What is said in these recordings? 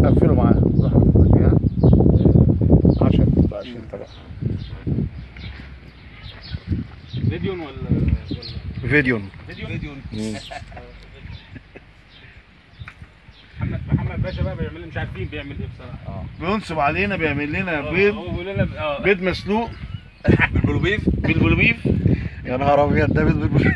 قفله معاه روح ها 10 20 طبعا فيديو ولا ولا فيديو فيديو فيديو محمد محمد باشا بقى بيعمل مش عارفين بيعمل ايه بصراحه بينصب علينا بيعمل لنا آه، بيض هو بيقول لنا اه بيض مسلوق بالبلوبيف بالبلوبيف يا نهار ابيض ده بيض بالبلوبيف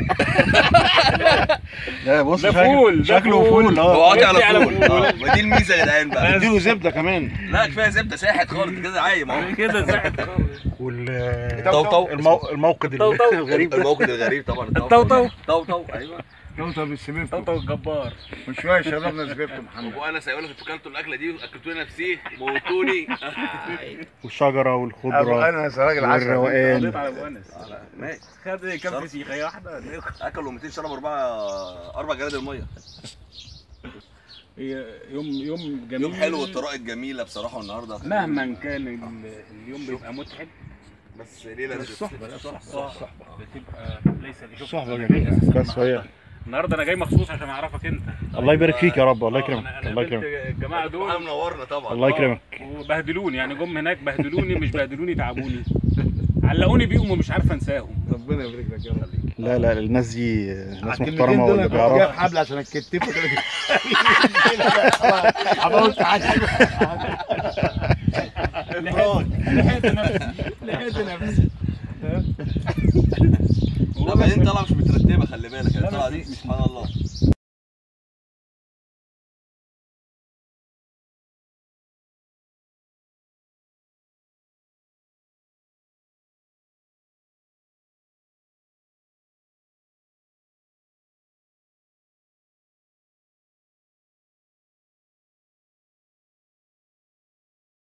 لا بص ده شكله- فول، ده شكله فول. فول هو اه قاطع على على فول. فول اه ما دي الميزه يا جدعان بقى اديله زبده كمان لا كفايه زبده ساحت خالص كده عايم اهو كده زعل خالص وال الطوطو. المو... الموقد الطوطو. الغريب ده الموقد الغريب طبعا الطوطو. طوطو ايوه طوطو بالسبيب طوطو الجبار من شويه شربنا سبيبته محمد ابو انس هيقول لك انتوا كلتوا الاكله دي واكلتوني نفسي موتوني والشجره ابو والخضره انس راجل عسل والروقان قضيت على ابو انس ماشي خد كام فسيخه واحده اكلوا 200 شرب اربعه اربع جراد الميه هي يوم يوم جميل يوم حلو والطرائق الجميله بصراحه النهارده مهما كان ال- اليوم بيبقى متعب بس ليله الصحبه لا الصحبه الصحبه بتبقى ليس لشوف صحبه جميله بس هي النهارده انا جاي مخصوص عشان اعرفك انت الله يبارك فيك يا رب الله آه، يكرمك أنا- أنا الله قابلت يكرمك الجماعه احنا دول منورنا طبعا الله يكرمك وبهدلوني يعني جم هناك بهدلوني مش بهدلوني تعبوني علقوني بيهم ومش عارف انساهم ربنا يبارك لك يا رب لا لا الناس دي ناس الكلمتين محترمه دول واللي أنا كنت جايب بيعرفوا حبل عشان اتكتفه كده عملت حاجه لحقت نفسي لحقت نفسي لا بعدين طالعه مش مترتبه خلي بالك الطلعه دي سبحان الله